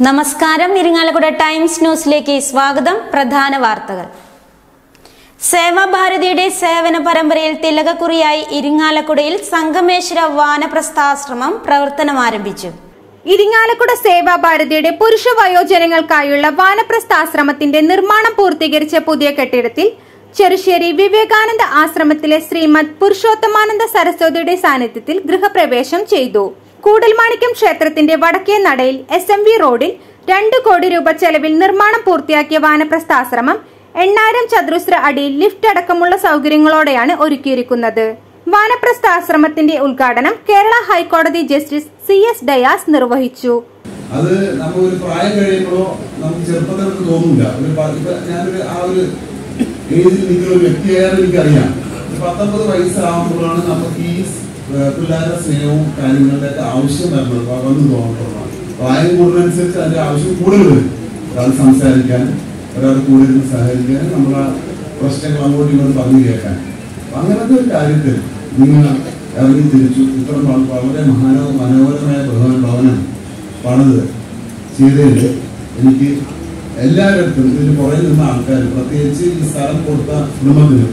നമസ്കാരം ഇരിങ്ങാലക്കുട ടൈംസ് ന്യൂസിലേക്ക് സ്വാഗതം പ്രധാന വാർത്തകൾ സേവാഭാരതിയുടെ സേവന പരമ്പരയിൽ തിലകക്കുറിയായി ഇരിങ്ങാലക്കുടയിൽ സംഗമേശ്വര വാനപ്രസ്ഥാശ്രമം പ്രവർത്തനം ആരംഭിച്ചു ഇരിങ്ങാലക്കുട സേവാഭാരതിയുടെ പുരുഷ വയോജനങ്ങൾക്കായുള്ള വാനപ്രസ്ഥാശ്രമത്തിന്റെ നിർമ്മാണം പൂർത്തീകരിച്ച പുതിയ കെട്ടിടത്തിൽ ചെറുശ്ശേരി വിവേകാനന്ദ ആശ്രമത്തിലെ ശ്രീമദ് പുരുഷോത്തമാനന്ദ സരസ്വതിയുടെ സാന്നിധ്യത്തിൽ ഗൃഹപ്രവേശം ചെയ്തു കൂടൽമാണിക്യം ക്ഷേത്രത്തിന്റെ വടക്കേ നടയിൽ എസ് എം വി റോഡിൽ രണ്ട് കോടി രൂപ ചെലവിൽ നിർമ്മാണം പൂർത്തിയാക്കിയ വാനപ്രസ്ഥാശ്രമം എണ്ണായിരം ചതുരശ്ര അടിയിൽ ലിഫ്റ്റ് അടക്കമുള്ള സൗകര്യങ്ങളോടെയാണ് ഒരുക്കിയിരിക്കുന്നത് വാനപ്രസ്ഥാശ്രമത്തിന്റെ ഉദ്ഘാടനം കേരള ഹൈക്കോടതി ജസ്റ്റിസ് സി എസ് ഡയാസ് നിർവഹിച്ചു അത് നമ്മൾ ഒരു പ്രായം കഴിയുമ്പോഴോ നമുക്ക് ചെറുപ്പത്തിൽ നമുക്ക് തോന്നില്ല ഒരു പ- ഇപ്പൊ ഞാനൊരു ആ ഒരു ഏജിൽ നിൽക്കുന്ന ഒരു വ്യക്തിയായാലും എനിക്കറിയാം ഒരു പത്തൊമ്പത് വയസ്സാകുമ്പോഴാണ് നമുക്ക് ഈ ഏഹ്, പിള്ളേരുടെ സ്നേഹവും കാര്യങ്ങളുടെ ഒക്കെ ആവശ്യം വരുന്നത് വ- വന്നു തോന്നുന്നതാണ് പ്രായം കൂടുന്നതനുസരിച്ച് അതിന്റെ ആവശ്യം കൂടുതൽ വരും ഒരാൾ സംസാരിക്കാൻ ഒരാൾ കൂടെ ഇരുന്ന് സഹകരിക്കാൻ നമ്മൾ ആ പ്രശ്നങ്ങൾ അങ്ങോട്ടും ഇങ്ങോട്ടും പറഞ്ഞു കേൾക്കാൻ അപ്പൊ അങ്ങനത്തെ ഒരു കാര്യത്തിൽ നിങ്ങൾ ഇറങ്ങി തിരിച്ചു ഇത്ര വ- വളരെ മഹാനോ മനോഹരമായ ഭവന ഭവനം പണിത് ചെയ്തതിൽ എനിക്ക് എല്ലാവരുടെ ഇതിന് പുറകിൽ നിന്ന ആൾക്കാർ പ്രത്യേകിച്ച് ഈ സ്ഥലം കൊടുത്ത കുടുംബത്തിന്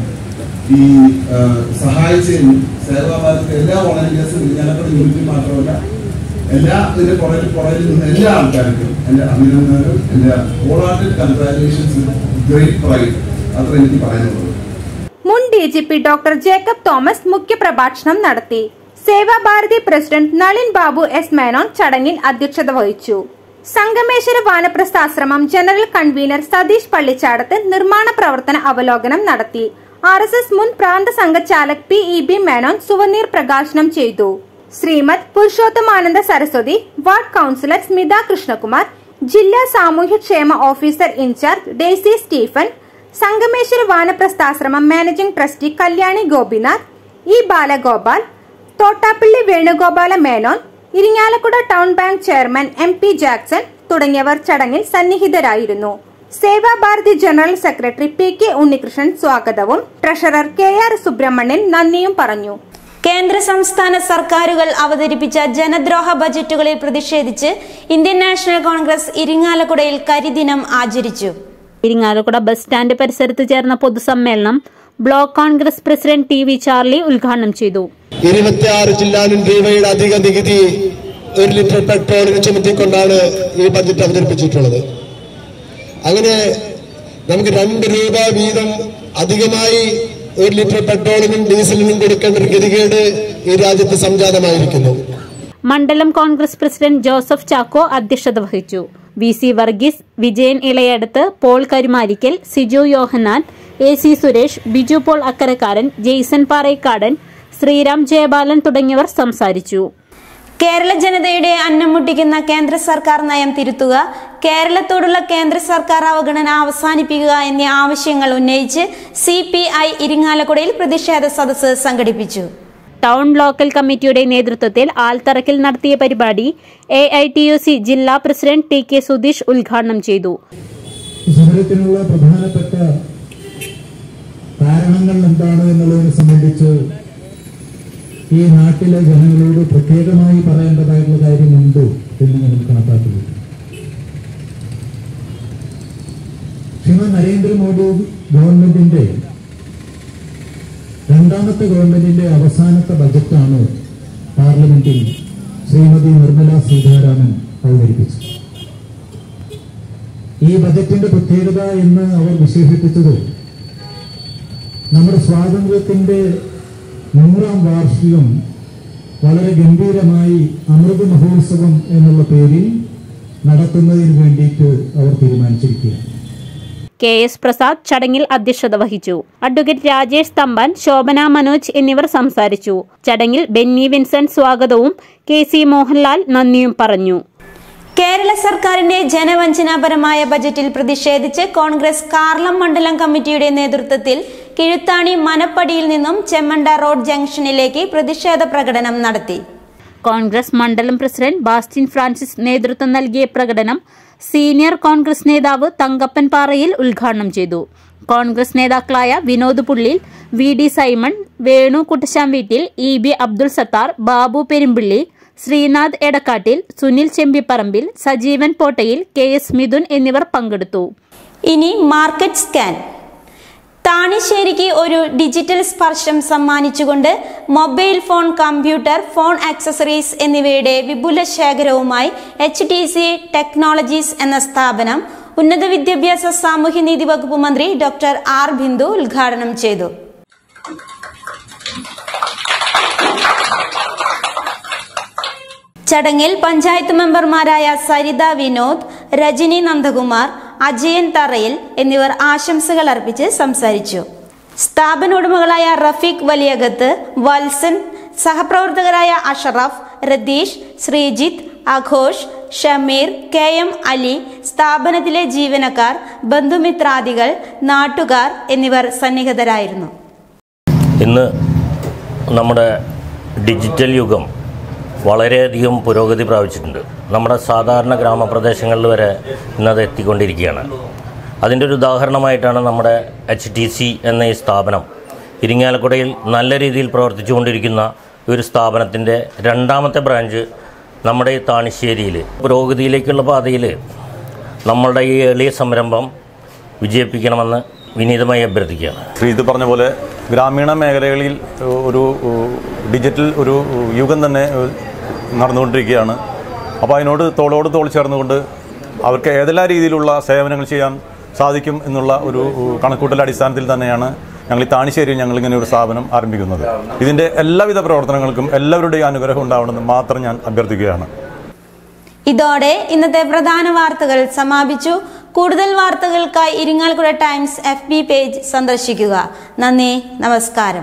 ഈ ആ, സഹായിച്ചതിനും സേവാഭാരത്തെ എല്ലാ വോളണ്ടിയേഴ്സും ഇരിഞ്ഞാലക്കുട യൂണിറ്റിൽ മാത്രമല്ല എല്ലാ ഇതിന്റെ പുറകിൽ പുറകിൽ നിന്ന് എല്ലാ ആൾക്കാർക്കും എൻ്റെ അഭിനന്ദനങ്ങൾ എൻ്റെ ഹോളാർട്ടഡ് കൺഗ്രാറ്റുലേഷൻസ് ഗ്രേറ്റ് പ്രൈഡ് അത്ര എനിക്ക് പറയാനുള്ളത് മുൻ D G P doctor Jacob Thomas മുഖ്യപ്രഭാഷണം നടത്തി സേവാഭാരതി പ്രസിഡന്റ് നളിൻ ബാബു എസ് മേനോൻ ചടങ്ങിൽ അധ്യക്ഷത വഹിച്ചു സംഗമേശ്വര വാനപ്രസ്ഥാശ്രമം ജനറൽ കൺവീനർ സതീഷ് പള്ളിച്ചാടത്ത് നിർമ്മാണ പ്രവർത്തന അവലോകനം നടത്തി ആർ എസ് എസ് മുൻ പ്രാന്ത സംഘചാലക് P E B Menon souvenir പ്രകാശനം ചെയ്തു ശ്രീമദ് പുരുഷോത്തമാനന്ദ സരസ്വതി വാർഡ് കൌൺസിലർ സ്മിത കൃഷ്ണകുമാർ ജില്ലാ സാമൂഹ്യക്ഷേമ officer in charge Daisy Stephen Sangameshwara Vanaprasthashramam managing trustee Kalyani Gopinath E Balagopal Thottappally Venugopala Menon Irinjalakuda town bank chairman M P Jackson തുടങ്ങിയവർ ചടങ്ങിൽ സന്നിഹിതരായിരുന്നു Sevabharathi general secretary P K Unnikrishnan സ്വാഗതവും ട്രഷറർ കെ ആർ സുബ്രഹ്മണ്യൻ നന്ദിയും പറഞ്ഞു കേന്ദ്ര സംസ്ഥാന സർക്കാരുകൾ അവതരിപ്പിച്ച ജനദ്രോഹ ബജറ്റുകളിൽ പ്രതിഷേധിച്ച് ഇന്ത്യൻ നാഷണൽ കോൺഗ്രസ് ഇരിങ്ങാലക്കുടയിൽ കരിദിനം ആചരിച്ചു ഇരിങ്ങാലക്കുട ബസ് സ്റ്റാൻഡ് പരിസരത്ത് ചേർന്ന പൊതുസമ്മേളനം block Congress president T V Charlie ഉദ്ഘാടനം ചെയ്തു ഇരുപത്തിയാറ് ജില്ലാനും രൂപയുടെ അധിക നികുതി ഒരു ലിറ്റർ പെട്രോളിന് ചുമത്തിക്കൊണ്ടാണ് ഈ ബജറ്റ് അവതരിപ്പിച്ചിട്ടുള്ളത് അങ്ങനെ നമുക്ക് രണ്ട് രൂപ വീതം അധികമായി ഒരു ലിറ്റർ പെട്രോളിനും ഡീസലിനും കൊടുക്കേണ്ട ഒരു ഗതികേട് ഈ രാജ്യത്ത് സംജാതമായിരിക്കുന്നു മണ്ഡലം കോൺഗ്രസ് പ്രസിഡന്റ് ജോസഫ് ചാക്കോ അധ്യക്ഷത വഹിച്ചു V C Varghese Vijayan Elayadath Paul Karumarikkal Siju Yohannan A C Suresh Biju Paul Akkarakkaran Jaison Parekkadan Sreeram Jayabalan തുടങ്ങിയവർ സംസാരിച്ചു കേരള ജനതയുടെ അന്നം മുട്ടിക്കുന്ന കേന്ദ്ര സർക്കാർ നയം തിരുത്തുക കേരളത്തോടുള്ള കേന്ദ്ര സർക്കാർ അവഗണന അവസാനിപ്പിക്കുക എന്നീ ആവശ്യങ്ങൾ ഉന്നയിച്ച് സി പി ഐ ഇരിങ്ങാലക്കുടയിൽ പ്രതിഷേധ സദസ്സ് സംഘടിപ്പിച്ചു ടൗൺ ലോക്കൽ കമ്മിറ്റിയുടെ നേതൃത്വത്തിൽ ആൽത്തറക്കിൽ നടത്തിയ പരിപാടി A I T U C ജില്ലാ പ്രസിഡന്റ് ടി കെ സുധീഷ് ഉദ്ഘാടനം ചെയ്തു സമരത്തിനുള്ള പ്രധാനപ്പെട്ട കാരണങ്ങൾ എന്താണ് എന്നുള്ളതിനെ സംബന്ധിച്ച് ഈ നാട്ടിലെ ജനങ്ങളോട് പ്രത്യേകമായി പറയേണ്ടതായിട്ടുള്ള കാര്യമുണ്ട് എന്ന് ഞങ്ങൾ കണക്കാക്കുന്നു ശ്രീമാൻ നരേന്ദ്രമോദി ഗവൺമെന്റിന്റെ രണ്ടാമത്തെ ഗവൺമെന്റിന്റെ അവസാനത്തെ ബജറ്റാണ് പാർലമെന്റിൽ ശ്രീമതി നിർമ്മല സീതാരാമൻ അവതരിപ്പിച്ചത് ഈ ബജറ്റിന്റെ പ്രത്യേകത എന്ന് അവർ വിശേഷിപ്പിച്ചത് നമ്മുടെ സ്വാതന്ത്ര്യത്തിന്റെ നൂറാം വാർഷികം വളരെ ഗംഭീരമായി അമൃത് മഹോത്സവം എന്നുള്ള പേരിൽ നടത്തുന്നതിന് വേണ്ടിയിട്ട് അവർ തീരുമാനിച്ചിരിക്കുകയാണ് കെ എസ് പ്രസാദ് ചടങ്ങിൽ അധ്യക്ഷത വഹിച്ചു അഡ്വക്കേറ്റ് രാജേഷ് തമ്പാൻ ശോഭന മനോജ് എന്നിവർ സംസാരിച്ചു ചടങ്ങിൽ ബെന്നി വിൻസെന്റ് സ്വാഗതവും കെ സി മോഹൻലാൽ നന്ദിയും പറഞ്ഞു കേരള സർക്കാരിന്റെ ജനവഞ്ചനാപരമായ ബജറ്റിൽ പ്രതിഷേധിച്ച് കോൺഗ്രസ് കാർലം മണ്ഡലം കമ്മിറ്റിയുടെ നേതൃത്വത്തിൽ കിഴുത്താണി മനപ്പടിയിൽ നിന്നും ചെമ്മണ്ട റോഡ് ജംഗ്ഷനിലേക്ക് പ്രതിഷേധ പ്രകടനം നടത്തി കോൺഗ്രസ് മണ്ഡലം പ്രസിഡന്റ് ബാസ്റ്റിൻ ഫ്രാൻസിസ് നേതൃത്വം നൽകിയ പ്രകടനം സീനിയർ കോൺഗ്രസ് നേതാവ് തങ്കപ്പൻ പാറയിൽ ഉദ്ഘാടനം ചെയ്തു കോൺഗ്രസ് നേതാക്കളായ Vinod Pullil V D Simon Venu Kuttashamveettil E B Abdul Sathar Babu Perumpilly Sreenath Edakkattil Sunil Chembipparambil Sajeevan Pottayil K S Mithun എന്നിവർ പങ്കെടുത്തു ഇനി മാർക്കറ്റ് സ്കാൻ താണിശ്ശേരിക്ക് ഒരു ഡിജിറ്റൽ സ്പർശം സമ്മാനിച്ചുകൊണ്ട് mobile phone computer phone accessories എന്നിവയുടെ വിപുല ശേഖരവുമായി എച്ച് ടി സി ടെക്നോളജീസ് എന്ന സ്ഥാപനം ഉന്നത വിദ്യാഭ്യാസ സാമൂഹ്യനീതി വകുപ്പ് മന്ത്രി ഡോക്ടർ ആർ ബിന്ദു ഉദ്ഘാടനം ചെയ്തു ചടങ്ങിൽ പഞ്ചായത്ത് മെമ്പർമാരായ സരിത വിനോദ് രജനി നന്ദകുമാർ അജയൻ തറയിൽ എന്നിവർ ആശംസകൾ അർപ്പിച്ച് സംസാരിച്ചു സ്ഥാപന ഉടമകളായ റഫീഖ് വലിയകത്ത് വത്സൻ സഹപ്രവർത്തകരായ അഷറഫ് രതീഷ് ശ്രീജിത്ത് അഘോഷ് ഷമീർ കെ എം അലി സ്ഥാപനത്തിലെ ജീവനക്കാർ ബന്ധുമിത്രാദികൾ നാട്ടുകാർ എന്നിവർ സന്നിഹിതരായിരുന്നു ഇന്ന് നമ്മുടെ ഡിജിറ്റൽ യുഗം വളരെയധികം പുരോഗതി പ്രാപിച്ചിട്ടുണ്ട് നമ്മുടെ സാധാരണ ഗ്രാമപ്രദേശങ്ങളിൽ വരെ ഇന്നത് എത്തിക്കൊണ്ടിരിക്കുകയാണ് അതിൻ്റെ ഒരു ഉദാഹരണമായിട്ടാണ് നമ്മുടെ എച്ച് ടി സി എന്ന ഈ സ്ഥാപനം ഇരിങ്ങാലക്കുടയിൽ നല്ല രീതിയിൽ പ്രവർത്തിച്ചുകൊണ്ടിരിക്കുന്ന ഒരു സ്ഥാപനത്തിൻ്റെ രണ്ടാമത്തെ ബ്രാഞ്ച് നമ്മുടെ ഈ താണിശ്ശേരിയിൽ പുരോഗതിയിലേക്കുള്ള പാതയിൽ നമ്മളുടെ ഈ എളിയ സംരംഭം വിജയിപ്പിക്കണമെന്ന് വിനീതമായി അഭ്യർത്ഥിക്കുകയാണ് ശ്രീജിത്ത് പറഞ്ഞ പോലെ ഗ്രാമീണ മേഖലകളിൽ ഒരു ഡിജിറ്റൽ ഒരു യുഗം തന്നെ നടന്നുകൊണ്ടിരിക്കുകയാണ് അപ്പോൾ അതിനോട് തോളോട് തോൾ ചേർന്നുകൊണ്ട് അവർക്ക് ഏതെല്ലാം രീതിയിലുള്ള സേവനങ്ങൾ ചെയ്യാൻ സാധിക്കും എന്നുള്ള ഒരു കണക്കൂട്ടൽ അടിസ്ഥാനത്തിൽ തന്നെയാണ് ഞങ്ങൾ ഈ താണിശ്ശേരിയിൽ ഞങ്ങൾ ഇങ്ങനെ ഒരു സ്ഥാപനം ആരംഭിക്കുന്നത് ഇതിൻ്റെ എല്ലാവിധ പ്രവർത്തനങ്ങൾക്കും എല്ലാവരുടെയും അനുഗ്രഹം ഉണ്ടാവണമെന്ന് മാത്രം ഞാൻ അഭ്യർത്ഥിക്കുകയാണ് ഇതോടെ ഇന്നത്തെ പ്രധാന വാർത്തകൾ സമാപിച്ചു കൂടുതൽ വാർത്തകൾക്കായി Irinjalakuda Times F B page സന്ദർശിക്കുക നന്ദി നമസ്കാരം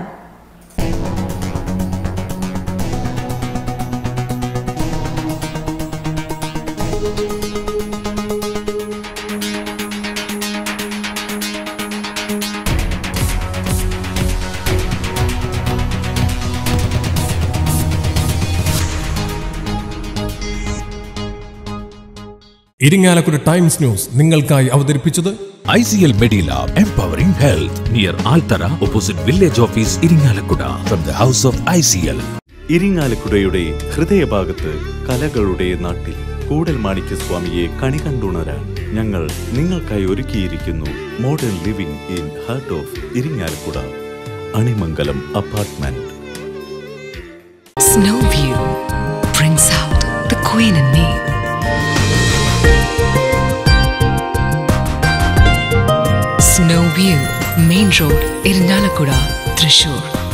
ഇരിങ്ങാലക്കുട ടൈംസ് ന്യൂസ് നിങ്ങൾക്കായി അവതരിപ്പിച്ചത് I C L Medilab empowering health near Althara opposite village office Irinjalakuda from the house of I C L ഇരിങ്ങാലക്കുടയുടെ ഹൃദയഭാഗത്ത് കലകളുടെ നാട്ടിൽ കൂടൽ മാണിക്യസ്വാമിയെ കണി കണ്ടുണരാൻ ഞങ്ങൾ നിങ്ങൾക്കായി ഒരുക്കിയിരിക്കുന്നു modern living in heart of Irinjalakuda Animangalam apartment Snow View brings out the queen in me. Snow View, Main Road, Irinalakuda, Thrissur.